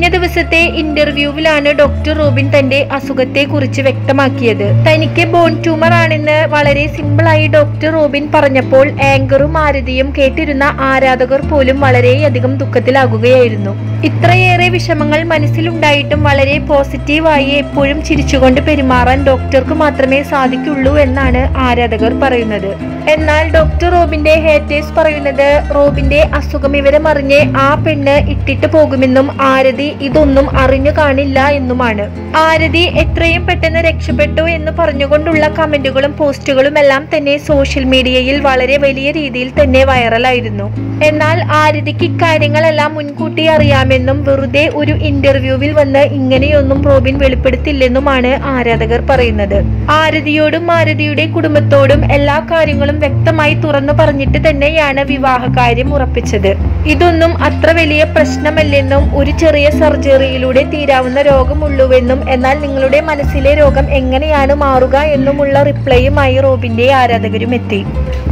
കഴിഞ്ഞ ദിവസത്തെ ഇന്റർവ്യൂവിലാണ് doctor Robin തന്റെ അസുഖത്തെ കുറിച്ച് വ്യക്തമാക്കിയത് തനിക്ക് ബോൺ ട്യൂമർ ആണെന്ന് വളരെ സിമ്പിളായി ഡോക്ടർ റോബിൻ പറഞ്ഞപ്പോൾ ആങ്കറും ആരതിയും കേട്ടിരുന്ന ആരാധകർ പോലും വളരെയധികം ദുഃഖത്തിലാകുകയായിരുന്നു ഇത്രയേറെ വിഷമങ്ങൾ മനസ്സിലുണ്ടായിട്ടും വളരെ പോസിറ്റീവായി എപ്പോഴും ചിരിച്ചുകൊണ്ട് പെരുമാറാൻ ഡോക്ടർക്ക് മാത്രമേ സാധിക്കുള്ളൂ എന്നാണ് ആരാധകർ പറയുന്നത് എന്നാൽ ഡോക്ടർ റോബിന്റെ ഹേറ്റേഴ്സ് പറയുന്നത് റോബിന്റെ അസുഖം വിവരം അറിഞ്ഞ് ആ പെണ്ണ് ഇട്ടിട്ട് പോകുമെന്നും ആരതി ഇതൊന്നും അറിഞ്ഞു കാണില്ല എന്നുമാണ് ആരതി എത്രയും പെട്ടെന്ന് രക്ഷപ്പെട്ടു എന്ന് പറഞ്ഞുകൊണ്ടുള്ള കമന്റുകളും പോസ്റ്റുകളും എല്ലാം തന്നെ സോഷ്യൽ മീഡിയയിൽ വളരെ വലിയ രീതിയിൽ തന്നെ വൈറലായിരുന്നു എന്നാൽ ആരതിക്ക് ഇക്കാര്യങ്ങളെല്ലാം മുൻകൂട്ടി അറിയാമെന്നും വെറുതെ ഒരു ഇന്റർവ്യൂവിൽ വന്ന് ഇങ്ങനെയൊന്നും റോബിൻ വെളിപ്പെടുത്തില്ലെന്നുമാണ് ആരാധകർ പറയുന്നത് ആരതിയോടും ആരതിയുടെ കുടുംബത്തോടും എല്ലാ കാര്യങ്ങളും വ്യക്തമായി തുറന്നു പറഞ്ഞിട്ട് തന്നെയാണ് വിവാഹകാര്യം ഉറപ്പിച്ചത് ഇതൊന്നും അത്ര വലിയ പ്രശ്നമല്ലെന്നും ഒരു ചെറിയ സർജറിയിലൂടെ തീരാവുന്ന രോഗമുള്ളുവെന്നും എന്നാൽ നിങ്ങളുടെ മനസ്സിലെ രോഗം എങ്ങനെയാണ് മാറുക എന്നുമുള്ള റിപ്ലൈയുമായി റോബിന്റെ ആരാധകരും എത്തി